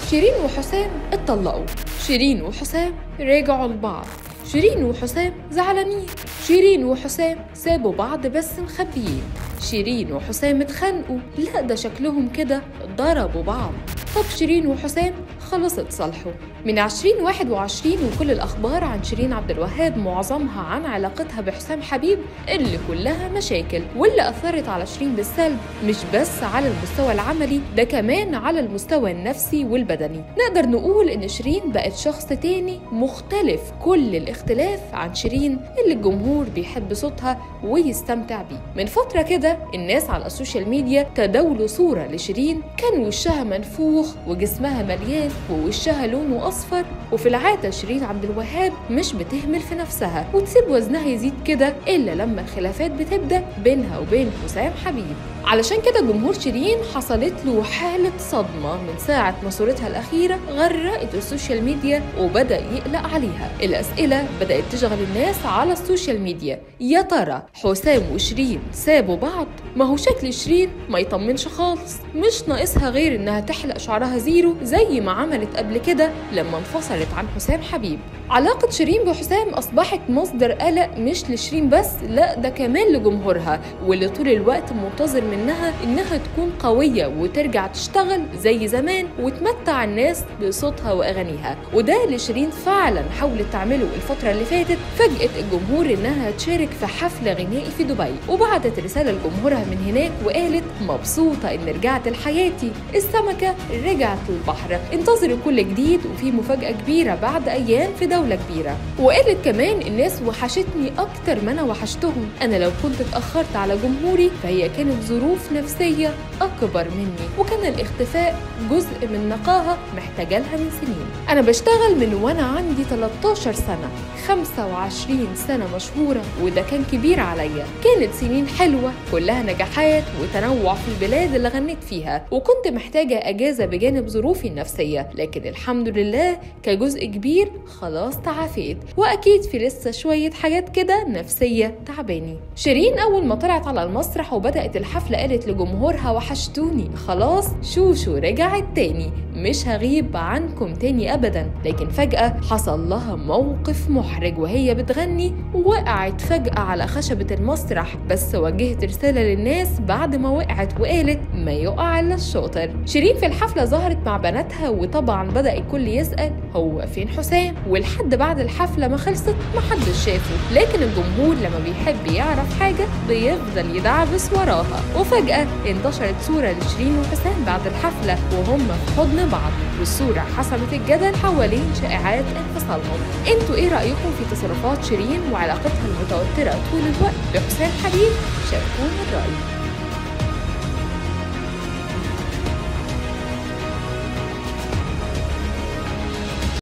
شيرين وحسام اتطلقوا شيرين وحسام رجعوا لبعض شيرين وحسام زعلانين شيرين وحسام سابوا بعض بس مخبيين شيرين وحسام اتخانقوا لا ده شكلهم كده ضربوا بعض طب شيرين وحسام خلص اتصالحوا من 2021 وكل الأخبار عن شيرين عبد الوهاب معظمها عن علاقتها بحسام حبيب اللي كلها مشاكل واللي أثرت على شيرين بالسلب مش بس على المستوى العملي ده كمان على المستوى النفسي والبدني نقدر نقول إن شيرين بقت شخص تاني مختلف كل الاختلاف عن شيرين اللي الجمهور بيحب صوتها ويستمتع بيه من فترة كده الناس على السوشيال ميديا تداولوا صورة لشيرين كان وشها منفوخ وجسمها مليان ووشها لونه أصفر وفي العادة شيرين عبد الوهاب مش بتهمل في نفسها وتسيب وزنها يزيد كده إلا لما الخلافات بتبدأ بينها وبين حسام حبيب علشان كده جمهور شيرين حصلت له حالة صدمة من ساعة ما صورتها الأخيرة غرقت السوشيال ميديا وبدأ يقلق عليها الأسئلة بدأت تشغل الناس على السوشيال ميديا يا ترى حسام وشيرين سابوا بعض ما هو شكل شيرين ما يطمنش خالص مش ناقصها غير إنها تحلق شعرها زيرو زي ما عملت قبل كده لما انفصلت عن حسام حبيب علاقة شيرين بحسام أصبحت مصدر قلق مش لشيرين بس لا ده كمان لجمهورها واللي طول الوقت منتظر منها إنها تكون قوية وترجع تشتغل زي زمان وتمتع الناس بصوتها وأغانيها وده اللي شيرين فعلا حاولت تعمله الفترة اللي فاتت فاجأت الجمهور إنها تشارك في حفل غنائي في دبي وبعتت رسالة لجمهورها من هناك وقالت مبسوطة إن رجعت لحياتي السمكة رجعت للبحر انتظروا كل جديد وفي مفاجأة كبيرة بعد أيام في دولة كبيرة وقالت كمان الناس وحشتني أكتر ما أنا وحشتهم أنا لو كنت اتأخرت على جمهوري فهي كانت ظروف نفسية أكبر مني وكان الاختفاء جزء من نقاهة محتاجة لها من سنين أنا بشتغل من وأنا عندي 13 سنة 25 سنة مشهورة وده كان كبير عليا كانت سنين حلوة كلها نجاحات وتنوع في البلاد اللي غنيت فيها وكنت محتاجة أجازة بجانب ظروفي النفسية لكن الحمد لله كجزء كبير خلاص تعافيت وأكيد في لسه شوية حاجات كده نفسية تعباني شيرين أول ما طلعت على المسرح وبدأت الحفلة قالت لجمهورها وحشتوني خلاص شوشو رجعت تاني مش هغيب عنكم تاني أبدا لكن فجأة حصل لها موقف محرج وهي بتغني وقعت فجأة على خشبة المسرح بس وجهت رسالة للناس بعد ما وقعت وقالت ما يقع إلا الشاطر شيرين في الحفلة ظهرت مع بناتها وطبعا بدأ الكل يسأل هو فين حسام ولحد بعد الحفلة ما خلصت محدش شافه لكن الجمهور لما بيحب يعرف حاجة بيفضل يدعبس وراها وفجأة انتشرت صورة لشيرين وحسام بعد الحفلة وهم في حضن بعض والصورة حسمت الجدل حوالين شائعات انفصالهم انتوا ايه رأيكم في تصرفات شيرين وعلاقتها المتوترة طول الوقت بحسام حبيب شاركونا الرأي